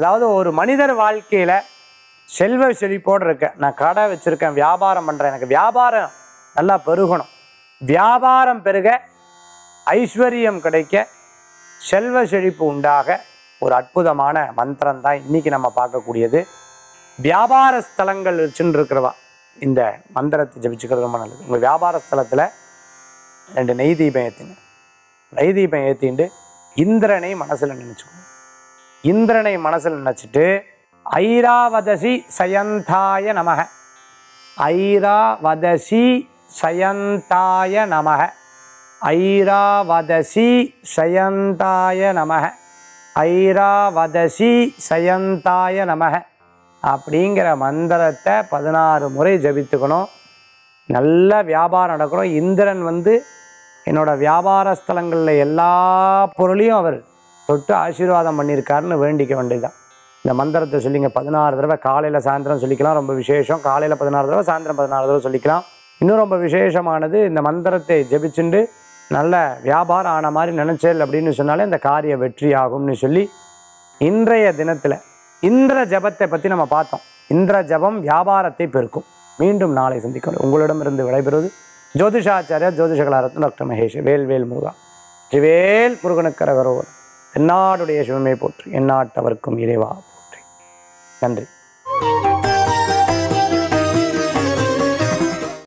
அதாவது ஒரு மனிதர் வாழ்க்கையில செல்வ செழிப்போடு இருக்க நான் கடை வச்சிருக்கேன் வியாபாரம் பண்றேன் எனக்கு வியாபாரம் நல்லா பெருகணும் வியாபாரம் பெருக ஐஸ்வர்யம் கிடைக்க செல்வ செழிப்பு உண்டாக ஒரு அற்புதமான மந்திரம் தான் இன்னைக்கு நம்ம பார்க்கக்கூடியது வியாபார ஸ்தலங்கள் வச்சுன்னு இருக்கிறவா இந்த மந்திரத்தை ஜபிச்சுக்கிறது ரொம்ப நல்லது உங்கள் வியாபார ஸ்தலத்தில் ரெண்டு நெய் தீபம் ஏற்றுங்க நெய் தீபம் ஏற்றிண்டு இந்திரனை மனசில் நினச்சிக்கணும் இந்திரனை மனசில் நினச்சிட்டு ஐராவதசி சயந்தாய நமக ஐராவதசி சயந்தாய நமக ஐராவதசி சயந்தாய நமக ஐராவதசி சயந்தாய நமக அப்படிங்கிற மந்திரத்தை பதினாறு முறை ஜபித்துக்கணும் நல்ல வியாபாரம் நடக்கணும் இந்திரன் வந்து என்னோட வியாபார ஸ்தலங்களில் எல்லா பொருளையும் அவர் தொட்டு ஆசீர்வாதம் பண்ணியிருக்காருன்னு வேண்டிக்க வேண்டியதுதான் இந்த மந்திரத்தை சொல்லிங்க பதினாறு தடவை காலையில் சாயந்தரம் சொல்லிக்கலாம் ரொம்ப விசேஷம் காலையில் பதினாறு தடவை சாயந்தரம் பதினாறு தடவை சொல்லிக்கலாம் இன்னும் ரொம்ப விசேஷமானது இந்த மந்திரத்தை ஜெபிச்சுண்டு நல்ல வியாபாரம் ஆன மாதிரி நினைச்சேல் அப்படின்னு சொன்னாலே இந்த காரிய வெற்றி ஆகும்னு சொல்லி இன்றைய தினத்தில் இந்திர ஜபத்தை பற்றி நம்ம பார்த்தோம் இந்திர ஜபம் வியாபாரத்தை பெருக்கும் மீண்டும் நாளை சந்திக்கணும் உங்களிடமிருந்து விடைபெறுவது ஜோதிஷாச்சாரியா ஜோதிஷகலாரத்ன டாக்டர் மகேஷ் வேல் வேல் முருகா திரிவேல் முருகனுக்கரகரோவர் தென்னாடுடைய சிவமே போற்றி எந்நாட்டவர்க்கும் இறைவா போற்றி நன்றி